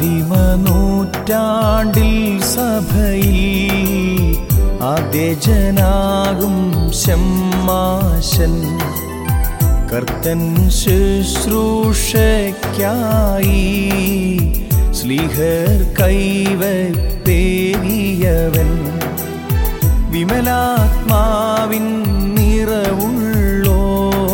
ആദിമ നൂറ്റാണ്ടിൽ സഭയിൽ ആദ്യജനാകും ശമ്മാശൻ കർത്തൻ ശുശ്രൂഷയ്ക്കായി സ്ലീഹർ കൈവപ്പേകിയവൻ വിമലാത്മാവിൻ നിറവുള്ളോ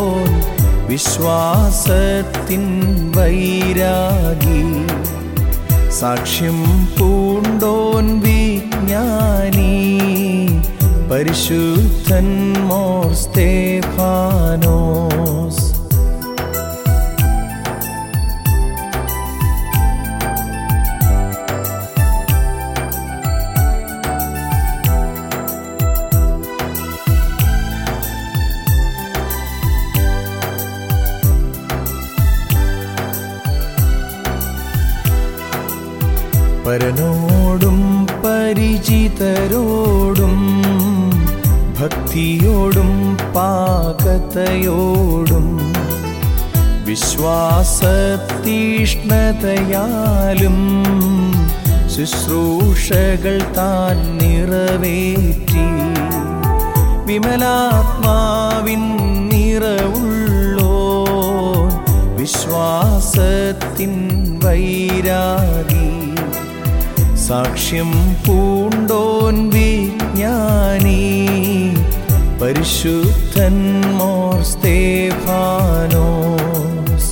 വിശ്വാസത്തിൻ വൈരാഗി സാക്ഷ്യം പൂണ്ടോൻ വിജ്ഞാനി പരിശുദ്ധൻ മോർ സ്തേഫാനോസ് പരനോടും പരിചിതരോടും ഭക്തിയോടും പാകതയോടും വിശ്വാസതീഷ്ണതയാലും ശുശ്രൂഷകൾ താൻ നിറവേറ്റി വിമലാത്മാവിൻ നിറവുള്ളോ വിശ്വാസത്തിൻ വൈരാഗി സാക്ഷ്യം പൂണ്ടോൻ വിജ്ഞാനി പരിശുദ്ധൻ മോർ സ്തേഫാനോസ്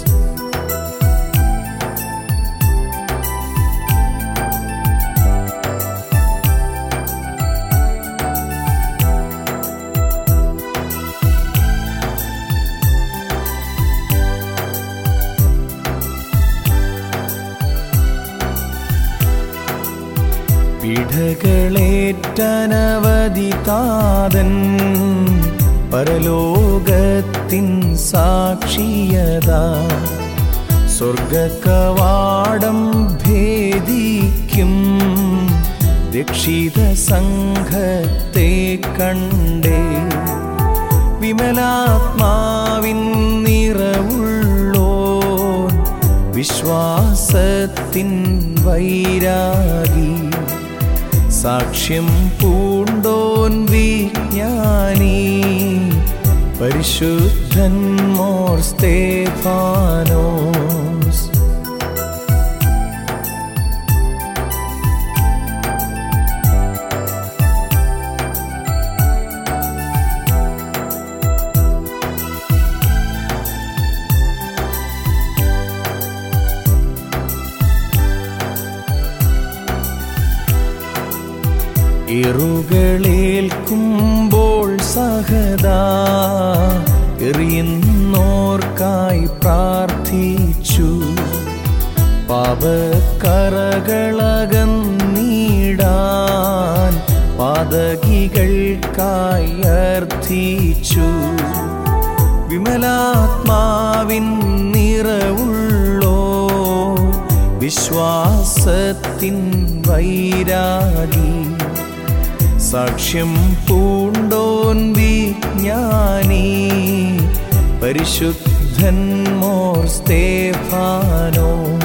പീഠകളേറ്റനവധി താതൻ പരലോകത്തിൻ സാക്ഷിയത സ്വർഗകവാടം ഭേദിക്കും രക്ഷിത സംഘത്തെ കണ്ടേ വിമലാത്മാവിൻ നിറവുള്ളോ വിശ്വാസത്തിൻ വൈരാഗി സാക്ഷ്യം പൂണ്ടോൻ വിജ്ഞാനി പരിശുദ്ധൻ മോർ സ്തേഫാനോസ് എറുകളേൽക്കുമ്പോൾ സഹദാ എറിയുന്നോർക്കായി പ്രാർത്ഥിച്ചു പാപക്കറകളകന്നീടാൻ പാതകികൾക്കായി അർത്ഥിച്ചു വിമലാത്മാവിൻ നിറവുള്ളോ വിശ്വാസത്തിൻ വൈരാഗി സാക്ഷ്യം പൂണ്ടോൻ വിജ്ഞാനി പരിശുദ്ധൻ മോർ സ്തേഫാനോ